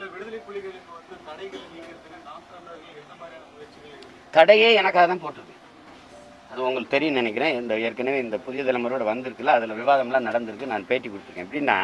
விடுதலை புலிகளுக்கு வந்து தடைகள் நீங்கிறதுக்கு நாம் தமிழர்கள் என்ன மாதிரியான முயற்சிகள் எடுக்கணும்? தடையே எனக்காக தான் போட்டிருக்கு அது உங்களுக்கு தெரியும் நினைக்கிறேன் இந்த ஏற்கனவே இந்த புதிய தலைமுறையோட வந்திருக்குல்ல அதில் விவாதம்லாம் நடந்திருக்கு நான் பேட்டி கொடுத்துருக்கேன் எப்படின்னா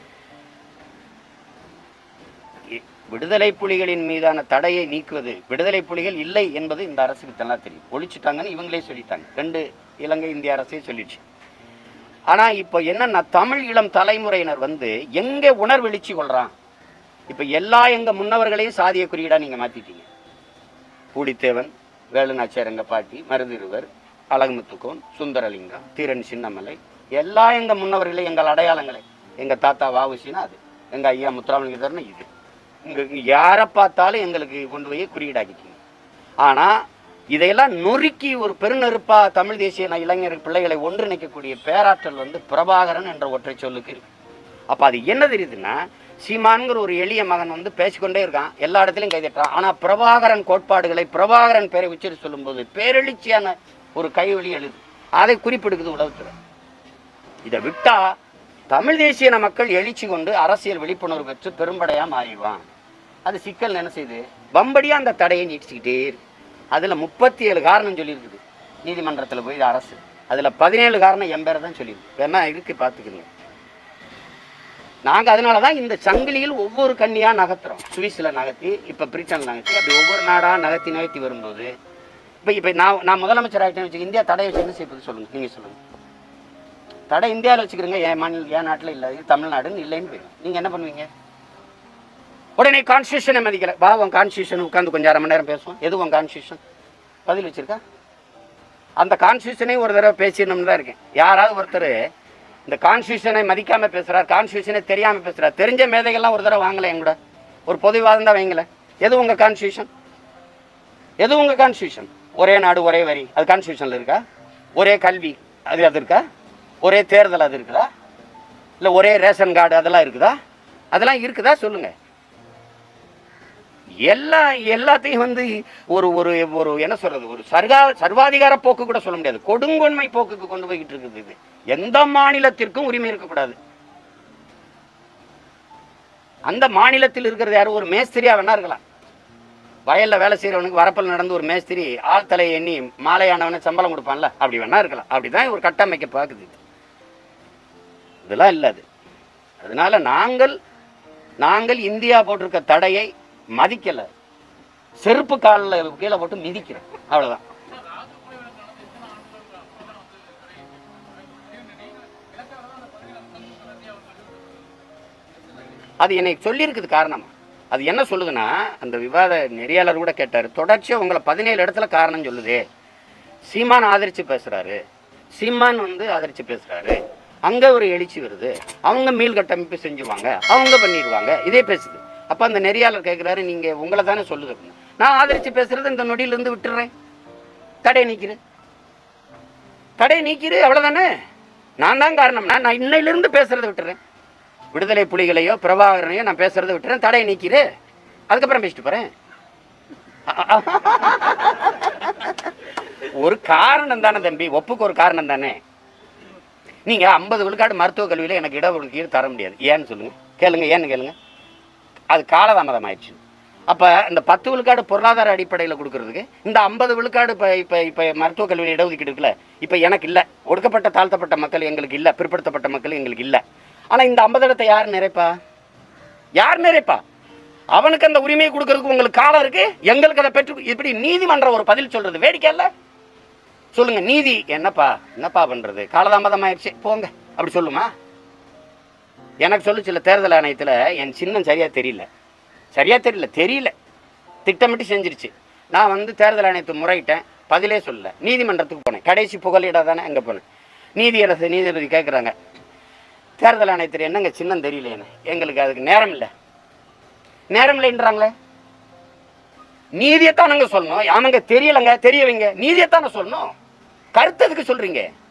இ- விடுதலை புலிகளின் மீதான தடையை நீக்குவது விடுதலை புலிகள் இல்லை என்பது இந்த அரசுக்கு நல்லா தெரியும் ஒழிச்சிட்டாங்கன்னு இவங்களே சொல்லிட்டாங்க ரெண்டு இலங்கை இந்திய அரசே சொல்லிடுச்சு ஆனா இப்போ என்னன்னா தமிழ் இளம் தலைமுறையினர் வந்து எங்க உணர்வெழுச்சி கொள்றான் இப்ப எல்லா எங்க முன்னவர்களையும் சாதிய குறியீடா நீங்க மாத்திட்டீங்க பூலித்தேவன் வேலுநாச்சியாரங்க பாட்டி மருதிருவர் அழகுமுத்துக்கோன் சுந்தரலிங்கம் தீரன் சின்னமலை எல்லா எங்க முன்னவர்களே எங்கள் அடையாளங்களை எங்க தாத்தா வாவுசினா அது எங்க ஐயா முத்துராமலிங்கதர்னு இது இங்க இங்க யாரை பார்த்தாலும் எங்களுக்கு கொண்டு போய் குறியீடாக்கிட்டீங்க ஆனா இதையெல்லாம் நொறுக்கி ஒரு பெருநெருப்பா தமிழ் தேசிய ந- இளைஞர் பிள்ளைகளை ஒன்றிணைக்கக்கூடிய பேராற்றல் வந்து பிரபாகரன் என்ற ஒற்றை சொல்லுக்கு இருக்கு அப்ப அது என்ன தெரியுதுன்னா சீமான்கிற ஒரு எளிய மகன் வந்து பேசிக்கொண்டே இருக்கான் எல்லா இடத்துலையும் கைதட்டுறான் ஆனா பிரபாகரன் கோட்பாடுகளை பிரபாகரன் பேரை உச்சரி சொல்லும்போது பேரெழுச்சியான ஒரு கைவழி எழுது அதை குறிப்பிடுக்குது உலகத்துல இதை விட்டா தமிழ் தேசியன மக்கள் எழுச்சி கொண்டு அரசியல் விழிப்புணர்வு பெற்று பெரும்படையா மாறிடுவான் அது சிக்கல் என்ன செய்யுது வம்படியா அந்த தடையை நீட்டிச்சுக்கிட்டே இருக்கு அதுல முப்பத்தி ஏழு காரணம் சொல்லியிருக்குது நீதிமன்றத்துல போய் இது அரசு அதுல பதினேழு காரணம் என் பேரை தான் சொல்லியிருக்கு வேணா இருக்கு பார்த்துக்கங்க நாங்க அதனால தான் இந்த சங்கிலியில் ஒவ்வொரு கண்ணியா நகர்த்துறோம் சுவிஸ்ல நகர்த்தி இப்ப பிரிட்டன் நகர்த்தி அப்படி ஒவ்வொரு நாடா நகர்த்தி நகர்த்தி வரும்போது இப்ப இப்ப நான் நான் முதலமைச்சர் ஆகிட்டேன்னு வச்சு இந்தியா தடை வச்சு என்ன செய்வது சொல்லுங்க நீங்க சொல்லுங்க தடை இந்தியாவில் வச்சுக்கிறீங்க என் மாநில என் நாட்டில் இல்லை இது தமிழ்நாடுன்னு இல்லைன்னு போயிடும் நீங்கள் என்ன பண்ணுவீங்க உடனே கான்ஸ்டியூஷனை மதிக்கல வா உன் கான்ஸ்டியூஷன் உட்காந்து கொஞ்சம் அரை மணி நேரம் பேசுவோம் எது உன் கான்ஸ்டியூஷன் பதில் வச்சிருக்கா அந்த கான்ஸ்டியூஷனை ஒரு தடவை பேசிடணும்னு தான் இருக்கேன் யாராவது ஒருத்தர் இந்த கான்ஸ்டியூஷனை மதிக்காம பேசுறார் கான்ஸ்டியூஷனை தெரியாம பேசுறார் தெரிஞ்ச மேதைகள்லாம் ஒரு தடவை வாங்கல என் கூட ஒரு பொது விவாதம் தான் வைங்களேன் எது உங்க கான்ஸ்டியூஷன் எது உங்க கான்ஸ்டியூஷன் ஒரே நாடு ஒரே வரி அது கான்ஸ்டியூஷன்ல இருக்கா ஒரே கல்வி அது அது இருக்கா ஒரே தேர்தல் அது இருக்குதா இல்ல ஒரே ரேஷன் கார்டு அதெல்லாம் இருக்குதா அதெல்லாம் இருக்குதா சொல்லுங்க எல்லா எல்லாத்தையும் வந்து ஒரு ஒரு ஒரு என்ன சொல்றது ஒரு சர்வா சர்வாதிகார போக்கு கூட சொல்ல முடியாது கொடுங்கொன்மை போக்குக்கு கொண்டு போய்கிட்டு இருக்குது இது எந்த மாநிலத்திற்கும் உரிமை இருக்கக்கூடாது அந்த மாநிலத்தில் இருக்கிறது யாரும் ஒரு மேஸ்திரியா வேணா இருக்கலாம் வயல்ல வேலை செய்யறவனுக்கு வரப்பில் நடந்து ஒரு மேஸ்திரி ஆள் தலையை எண்ணி மாலையானவனை சம்பளம் கொடுப்பான்ல அப்படி வேணா இருக்கலாம் அப்படிதான் ஒரு கட்டமைக்க பார்க்குது இது. இதெல்லாம் இல்லை அது அதனால நாங்கள் நாங்கள் இந்தியா போட்டிருக்க தடையை மதிக்கல செருப்பு காலில் கீழே போட்டு மிதிக்கிறோம் அவ்வளவுதான் அது என்னை சொல்லியிருக்குது காரணமா அது என்ன சொல்லுதுன்னா அந்த விவாத நெறியாளர் கூட கேட்டார் தொடர்ச்சியாக உங்களை பதினேழு இடத்துல காரணம் சொல்லுதே சீமான் ஆதரிச்சு பேசுறாரு சீமான் வந்து ஆதரிச்சு பேசுறாரு அங்க ஒரு எழுச்சி வருது அவங்க மீள் கட்டமைப்பு செஞ்சுவாங்க அவங்க பண்ணிடுவாங்க இதே பேசுது அப்ப அந்த நெறியாளர் கேட்கிறாரு நீங்க உங்களை தானே சொல்லுது அப்படின்னு. நான் ஆதரிச்சு பேசுறது இந்த நொடியில இருந்து விட்டுறேன் தடையை நீக்கிறேன் தடையை நீக்கிரு அவ்வளவுதானே நான் தான் காரணம் நான் நான் இன்னையிலிருந்து பேசுறதை விட்டுறேன் விடுதலை புலிகளையோ பிரபாகரனையோ நான் பேசுறதை விட்டுறேன் தடையை நீக்கிரு அதுக்கப்புறம் பேசிட்டு போறேன் ஒரு காரணம் தானே தம்பி ஒப்புக்கு ஒரு காரணம் தானே நீங்க ஐம்பது விழுக்காடு மருத்துவ கல்வியில எனக்கு இடஒதுக்கீடு தர முடியாது ஏன்னு சொல்லுங்க கேளுங்க ஏன்னு கேளுங்க அது காலதாமதம் ஆயிடுச்சு அப்ப இந்த பத்து விழுக்காடு பொருளாதார அடிப்படையில் கொடுக்கறதுக்கு இந்த ஐம்பது விழுக்காடு இப்போ இப்போ இப்போ மருத்துவ கல்வியில் இடஒதுக்கீடு இருக்குல்ல இப்போ எனக்கு இல்லை ஒடுக்கப்பட்ட தாழ்த்தப்பட்ட மக்கள் எங்களுக்கு இல்லை பிற்படுத்தப்பட்ட மக்கள் எங்களுக்கு இல்லை ஆனால் இந்த ஐம்பது இடத்தை யார் நிறைப்பா யார் நிறைப்பா அவனுக்கு அந்த உரிமையை கொடுக்கறதுக்கு உங்களுக்கு காலம் இருக்கு எங்களுக்கு அதை பெற்று இப்படி நீதிமன்றம் ஒரு பதில் சொல்றது வேடிக்கை இல்லை சொல்லுங்க நீதி என்னப்பா என்னப்பா பண்றது காலதாமதம் ஆயிடுச்சு போங்க அப்படி சொல்லுமா எனக்கு சொல்லுச்சுல தேர்தல் ஆணையத்தில் என் சின்னம் சரியா தெரியல சரியா தெரியல தெரியல திட்டமிட்டு செஞ்சிருச்சு நான் வந்து தேர்தல் ஆணையத்தை முறையிட்டேன் பதிலே சொல்லல நீதிமன்றத்துக்கு போனேன் கடைசி புகலிடா தானே அங்கே போனேன் நீதியரசு நீதிபதி கேட்குறாங்க தேர்தல் ஆணையத்தில் என்னங்க சின்னம் தெரியலையேன்னு எங்களுக்கு அதுக்கு நேரம் இல்லை நேரம் இல்லைன்றாங்களே நீதியைத்தானுங்க சொல்லணும் ஆமாங்க தெரியலங்க தெரியவைங்க நீதியைத்தானே சொல்லணும் கருத்து எதுக்கு சொல்றீங்க